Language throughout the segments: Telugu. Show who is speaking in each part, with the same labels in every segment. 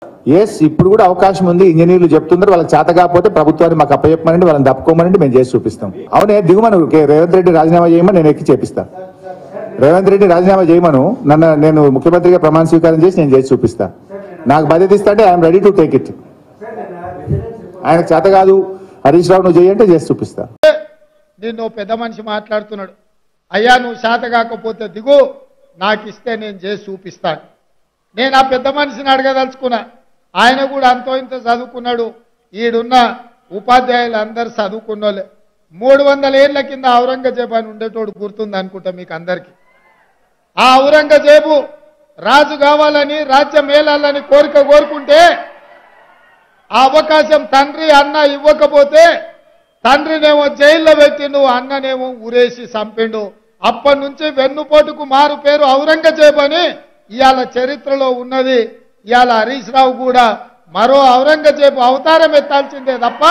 Speaker 1: ఎస్ ఇప్పుడు కూడా అవకాశం ఉంది ఇంజనీర్లు చెప్తున్నారు వాళ్ళకి చేత కాకపోతే ప్రభుత్వాన్ని మాకు అప్పచెప్పమనండి వాళ్ళని తప్పుకోమనండి మేము చేసి చూపిస్తాం అవునే దిగుమను కే- రేవంత్ రెడ్డి రాజీనామా చేయమని నేను ఎక్కి చేపిస్తా రేవంత్ రెడ్డి రాజీనామా చేయమను నన్ను నేను ముఖ్యమంత్రిగా ప్రమాణ స్వీకారం చేసి నేను చేసి చూపిస్తా నాకు బాధ్యత ఇస్తా అంటే I'm ready to take it ఆయనకు చేత కాదు హరీష్ రావు నువ్వు చేయంటే చేసి చూపిస్తా
Speaker 2: నిన్ను పెద్ద మనిషి మాట్లాడుతున్నాడు అయ్యా నువ్వు శాత కాకపోతే దిగు నాకు ఇస్తే నేను చేసి చూపిస్తాను నేను ఆ పెద్ద మనిషిని అడగదలుచుకున్నా ఆయన కూడా అంతో ఇంత చదువుకున్నాడు ఈడున్న ఉపాధ్యాయులు అందరు చదువుకున్నోళ్ళే మూడు వందల ఏళ్ల కింద ఔరంగజేబు అని ఉండేటోడు గుర్తుంది అనుకుంటా మీకు అందరికీ ఆ ఔరంగజేబు రాజు కావాలని రాజ్యం మేలాలని కోరిక కోరుకుంటే ఆ అవకాశం తండ్రి అన్న ఇవ్వకపోతే తండ్రినేమో జైల్లో పెట్టిండు అన్ననేమో ఊరేసి చంపిండు అప్పటి నుంచి వెన్నుపోటుకు మారు పేరు ఔరంగజేబు అని ఇవాళ చరిత్రలో ఉన్నది ఇవాళ హరీష్ రావు కూడా మరో ఔరంగజేబు అవతారం ఎత్తాల్సిందే తప్ప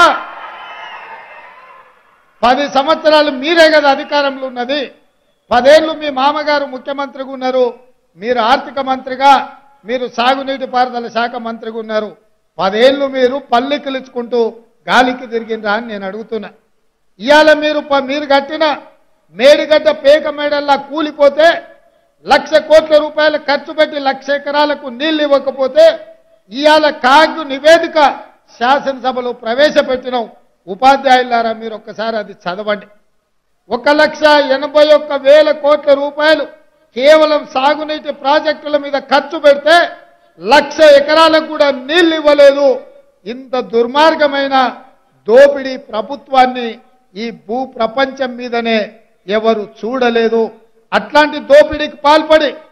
Speaker 2: పది సంవత్సరాలు మీరే కదా అధికారంలో ఉన్నది పదేళ్లు మీ మామగారు ముఖ్యమంత్రిగా ఉన్నారు మీరు ఆర్థిక మంత్రిగా మీరు సాగునీటి పారుదల శాఖ మంత్రిగా ఉన్నారు పదేళ్లు మీరు పల్లెకిలుచుకుంటూ గాలికి తిరిగినరా అని నేను అడుగుతున్నా ఇవాళ మీరు ప- మీరు కట్టిన మేడిగడ్డ పేక మేడల్లా కూలిపోతే లక్ష కోట్ల రూపాయలు ఖర్చు పెట్టి లక్ష ఎకరాలకు నీళ్లు ఇవ్వకపోతే ఇవాళ కాగు నివేదిక శాసనసభలో ప్రవేశపెట్టినాం ఉపాధ్యాయులారా మీరు ఒక్కసారి అది చదవండి ఒక లక్ష ఎనభై ఒక్క వేల కోట్ల రూపాయలు కేవలం సాగునీటి ప్రాజెక్టుల మీద ఖర్చు పెడితే లక్ష ఎకరాలకు కూడా నీళ్లు ఇవ్వలేదు ఇంత దుర్మార్గమైన దోపిడీ ప్రభుత్వాన్ని ఈ భూ ప్రపంచం మీదనే ఎవరు చూడలేదు అట్లాంటి దోపిడీకి పాల్పడి